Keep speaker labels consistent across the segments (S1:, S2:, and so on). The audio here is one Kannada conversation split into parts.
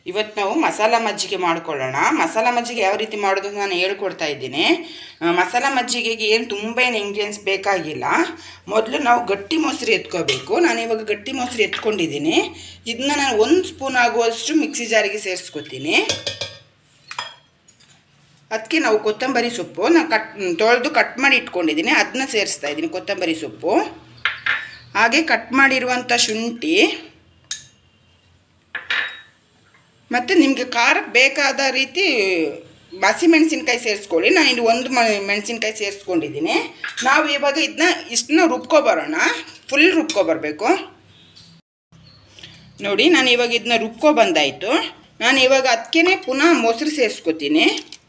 S1: ಇವತ್ತು ನಾವು ಮಸಾಲ ಮಜ್ಜಿಗೆ ಮಾಡ್ಕೊಳ್ಳೋಣ ಮಸಾಲ ಮಜ್ಜಿಗೆ ಯಾವ ರೀತಿ ಮಾಡೋದು ಅಂತ ನಾನು ಹೇಳ್ಕೊಡ್ತಾ ಇದ್ದೀನಿ ಆ, ಮಸಾಲ ಮಜ್ಜಿಗೆಗೆ ಏನು ತುಂಬ ಏನು ಇಂಗ್ರೀಡಿಯೆಂಟ್ಸ್ ಬೇಕಾಗಿಲ್ಲ ಮೊದಲು ನಾವು ಗಟ್ಟಿ ಮೊಸರು ಎತ್ಕೋಬೇಕು ನಾನು ಇವಾಗ ಗಟ್ಟಿ ಮೊಸರು ಎತ್ಕೊಂಡಿದ್ದೀನಿ ಇದನ್ನ ನಾನು ಒಂದು ಸ್ಪೂನ್ ಆಗುವಷ್ಟು ಮಿಕ್ಸಿ ಜಾರಿಗೆ ಸೇರಿಸ್ಕೊತೀನಿ ಅದಕ್ಕೆ ನಾವು ಕೊತ್ತಂಬರಿ ಸೊಪ್ಪು ನಾನು ಕಟ್ ತೊಳೆದು ಕಟ್ ಮಾಡಿ ಇಟ್ಕೊಂಡಿದ್ದೀನಿ ಅದನ್ನ ಸೇರಿಸ್ತಾ ಇದ್ದೀನಿ ಕೊತ್ತಂಬರಿ ಸೊಪ್ಪು ಹಾಗೆ ಕಟ್ ಮಾಡಿರುವಂಥ ಶುಂಠಿ ಮತ್ತು ನಿಮಗೆ ಖಾರಕ್ಕೆ ಬೇಕಾದ ರೀತಿ ಹಸಿ ಮೆಣಸಿನ್ಕಾಯಿ ಸೇರಿಸ್ಕೊಳ್ಳಿ ನಾನು ಇಲ್ಲಿ ಒಂದು ಮ ಮೆಣಸಿನ್ಕಾಯಿ ಸೇರಿಸ್ಕೊಂಡಿದ್ದೀನಿ ನಾವು ಇವಾಗ ಇದನ್ನ ಇಷ್ಟನ್ನ ರುಬ್ಕೊಬರೋಣ ಫುಲ್ ರುಬ್ಕೊಬರ್ಬೇಕು ನೋಡಿ ನಾನು ಇವಾಗ ಇದನ್ನ ರುಬ್ಕೊ ಬಂದಾಯಿತು ನಾನು ಇವಾಗ ಅದಕ್ಕೇ ಪುನಃ ಮೊಸರು ಸೇರಿಸ್ಕೊತೀನಿ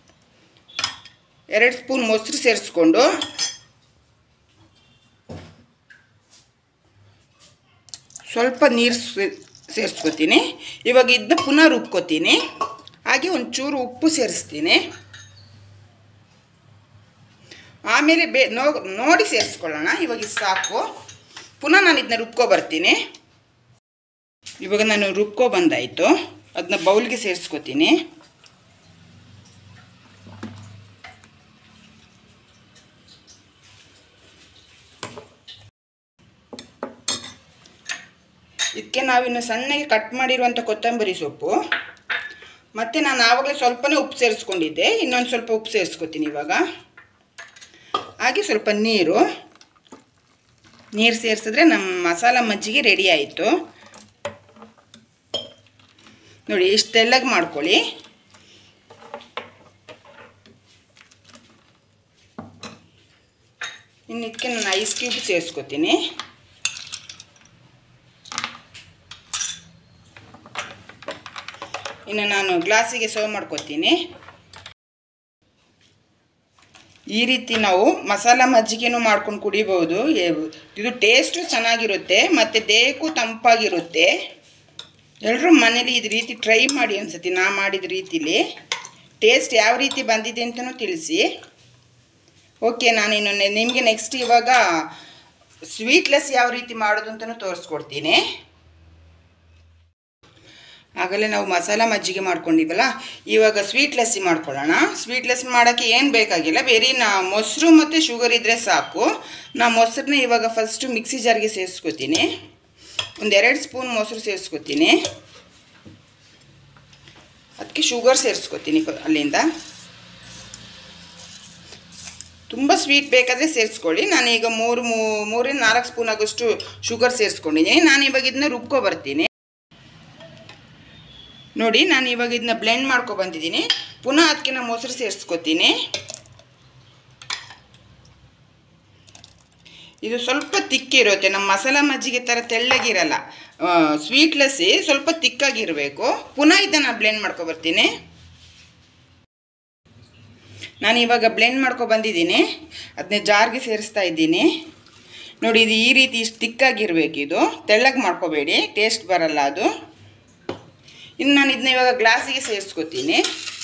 S1: ಎರಡು ಸ್ಪೂನ್ ಮೊಸರು ಸೇರಿಸ್ಕೊಂಡು ಸ್ವಲ್ಪ ನೀರು ಸೇರಿಸ್ಕೊತೀನಿ ಇವಾಗ ಇದನ್ನ ಪುನಃ ರುಬ್ಕೋತೀನಿ ಹಾಗೆ ಒಂಚೂರು ಉಪ್ಪು ಸೇರಿಸ್ತೀನಿ ಆಮೇಲೆ ಬೇ ನೋ ನೋಡಿ ಸೇರಿಸ್ಕೊಳ್ಳೋಣ ಇವಾಗ ಇದು ಸಾಕು ಪುನಃ ನಾನು ಇದನ್ನ ರುಬ್ಕೊ ಬರ್ತೀನಿ ಇವಾಗ ನಾನು ರುಬ್ಕೊ ಬಂದಾಯಿತು ಅದನ್ನ ಬೌಲ್ಗೆ ಸೇರಿಸ್ಕೊತೀನಿ ಇದಕ್ಕೆ ನಾವಿನ್ನು ಸಣ್ಣಗೆ ಕಟ್ ಮಾಡಿರುವಂಥ ಕೊತ್ತಂಬರಿ ಸೊಪ್ಪು ಮತ್ತು ನಾನು ಆವಾಗಲೇ ಸ್ವಲ್ಪನೇ ಉಪ್ಪು ಸೇರಿಸ್ಕೊಂಡಿದ್ದೆ ಇನ್ನೊಂದು ಸ್ವಲ್ಪ ಉಪ್ಪು ಸೇರಿಸ್ಕೊತೀನಿ ಇವಾಗ ಹಾಗೆ ಸ್ವಲ್ಪ ನೀರು ನೀರು ಸೇರಿಸಿದ್ರೆ ನಮ್ಮ ಮಸಾಲ ಮಜ್ಜಿಗೆ ರೆಡಿ ಆಯಿತು ನೋಡಿ ಇಷ್ಟು ತೆಳ್ಳಗೆ ಮಾಡ್ಕೊಳ್ಳಿ ಇನ್ನು ಇದಕ್ಕೆ ನಾನು ಐಸ್ ಕ್ಯೂಬ್ ಸೇರಿಸ್ಕೊತೀನಿ ಇನ್ನು ನಾನು ಗ್ಲಾಸಿಗೆ ಸರ್ವ್ ಮಾಡ್ಕೊತೀನಿ ಈ ರೀತಿ ನಾವು ಮಸಾಲ ಮಜ್ಜಿಗೆನೂ ಮಾಡ್ಕೊಂಡು ಕುಡಿಬೋದು ಎ- ಇದು ಟೇಸ್ಟು ಚೆನ್ನಾಗಿರುತ್ತೆ ಮತ್ತು ದೇಹಕ್ಕೂ ತಂಪಾಗಿರುತ್ತೆ ಎಲ್ಲರೂ ಮನೇಲಿ ಇದು ರೀತಿ ಟ್ರೈ ಮಾಡಿ ಅನ್ಸತಿ ನಾ ಮಾಡಿದ ರೀತಿಲಿ ಟೇಸ್ಟ್ ಯಾವ ರೀತಿ ಬಂದಿದೆ ಅಂತಲೂ ತಿಳಿಸಿ ಓಕೆ ನಾನು ಇನ್ನು ನೆ- ನಿಮಗೆ ನೆಕ್ಸ್ಟ್ ಇವಾಗ ಸ್ವೀಟ್ಲೆಸ್ ಯಾವ ರೀತಿ ಮಾಡೋದು ಅಂತಲೂ ತೋರಿಸ್ಕೊಡ್ತೀನಿ ಆಗಲೇ ನಾವು ಮಸಾಲ ಮಜ್ಜಿಗೆ ಮಾಡ್ಕೊಂಡಿವಲ್ಲ ಇವಾಗ ಸ್ವೀಟ್ ಲಸ್ಸಿ ಮಾಡ್ಕೊಳ್ಳೋಣ ಸ್ವೀಟ್ ಲಸ್ಸಿ ಮಾಡೋಕ್ಕೆ ಏನು ಬೇಕಾಗಿಲ್ಲ ಬೇರೆ ನಾ ಮೊಸರು ಮತ್ತು ಶುಗರ್ ಇದ್ದರೆ ಸಾಕು ನಾ ಮೊಸರನ್ನ ಇವಾಗ ಫಸ್ಟು ಮಿಕ್ಸಿ ಜಾರ್ಗೆ ಸೇರಿಸ್ಕೊತೀನಿ ಒಂದೆರಡು ಸ್ಪೂನ್ ಮೊಸರು ಸೇರಿಸ್ಕೊತೀನಿ ಅದಕ್ಕೆ ಶುಗರ್ ಸೇರಿಸ್ಕೊತೀನಿ ಫ- ಅಲ್ಲಿಂದ ತುಂಬ ಸ್ವೀಟ್ ಬೇಕಾದರೆ ಸೇರಿಸ್ಕೊಳ್ಳಿ ನಾನೀಗ ಮೂರು ಮೂ- ಮೂರಿಂದ ನಾಲ್ಕು ಸ್ಪೂನ್ ಆಗೋಷ್ಟು ಶುಗರ್ ಸೇರಿಸ್ಕೊಂಡಿದ್ದೀನಿ ನಾನು ಇವಾಗ ಇದನ್ನ ರುಬ್ಕೊ ಬರ್ತೀನಿ ನೋಡಿ ನಾನು ಇವಾಗ ಇದನ್ನ ಬ್ಲೆಂಡ್ ಮಾಡ್ಕೊ ಬಂದಿದ್ದೀನಿ ಪುನಃ ಅದಕ್ಕೆ ನಾನು ಮೊಸರು ಸೇರಿಸ್ಕೊತೀನಿ ಇದು ಸ್ವಲ್ಪ ತಿಕ್ಕಿರುತ್ತೆ ನಮ್ಮ ಮಸಾಲ ಮಜ್ಜಿಗೆ ಥರ ತೆಳ್ಳಗಿರಲ್ಲ ಸ್ವೀಟ್ ಲಸ್ಸಿ ಸ್ವಲ್ಪ ತಿಕ್ಕಾಗಿರಬೇಕು ಪುನಃ ಇದನ್ನು ಬ್ಲೆಂಡ್ ಮಾಡ್ಕೊ ಬರ್ತೀನಿ ನಾನು ಇವಾಗ ಬ್ಲೆಂಡ್ ಮಾಡ್ಕೊ ಬಂದಿದ್ದೀನಿ ಅದನ್ನೇ ಜಾರ್ಗೆ ಸೇರಿಸ್ತಾ ಇದ್ದೀನಿ ನೋಡಿ ಇದು ಈ ರೀತಿ ಇಷ್ಟು ತಿಕ್ಕಾಗಿರ್ಬೇಕು ಇದು ತೆಳ್ಳಗೆ ಮಾಡ್ಕೋಬೇಡಿ ಟೇಸ್ಟ್ ಬರಲ್ಲ ಅದು ಇನ್ನು ನಾನು ಇದನ್ನ ಇವಾಗ ಗ್ಲಾಸಿಗೆ ಸೇರಿಸ್ಕೊತೀನಿ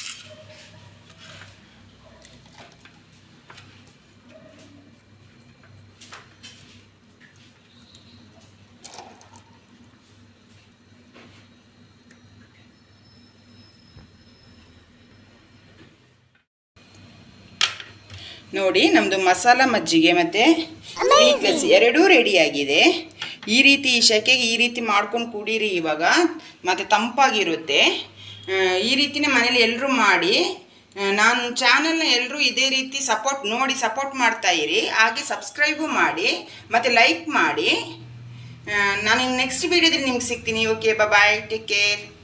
S1: ನೋಡಿ ನಮ್ಮದು ಮಸಾಲ ಮಜ್ಜಿಗೆ ಮತ್ತು ಸ್ವೀಟ್ ಲಸ್ಸಿ ಎರಡೂ ರೆಡಿಯಾಗಿದೆ ಈ ರೀತಿ ಈ ಸೆಕೆಗೆ ಈ ರೀತಿ ಮಾಡ್ಕೊಂಡು ಕುಡೀರಿ ಇವಾಗ ಮತ್ತು ತಂಪಾಗಿರುತ್ತೆ ಆ, ಈ ರೀತಿನೇ ಮನೇಲಿ ಎಲ್ಲರೂ ಮಾಡಿ ಆ, ನಾನು ಚಾನಲ್ನ ಎಲ್ಲರೂ ಇದೇ ರೀತಿ ಸಪೋರ್ಟ್ ನೋಡಿ ಸಪೋರ್ಟ್ ಮಾಡ್ತಾ ಇರಿ ಹಾಗೆ ಸಬ್ಸ್ಕ್ರೈಬು ಮಾಡಿ ಮತ್ತು ಲೈಕ್ ಮಾಡಿ ಆ, ನಾನು ನೆಕ್ಸ್ಟ್ ವೀಡಿಯೋದಲ್ಲಿ ನಿಮ್ಗೆ ಸಿಗ್ತೀನಿ ಓಕೆ ಬಾಯ್ ಟೇಕ್ ಕೇರ್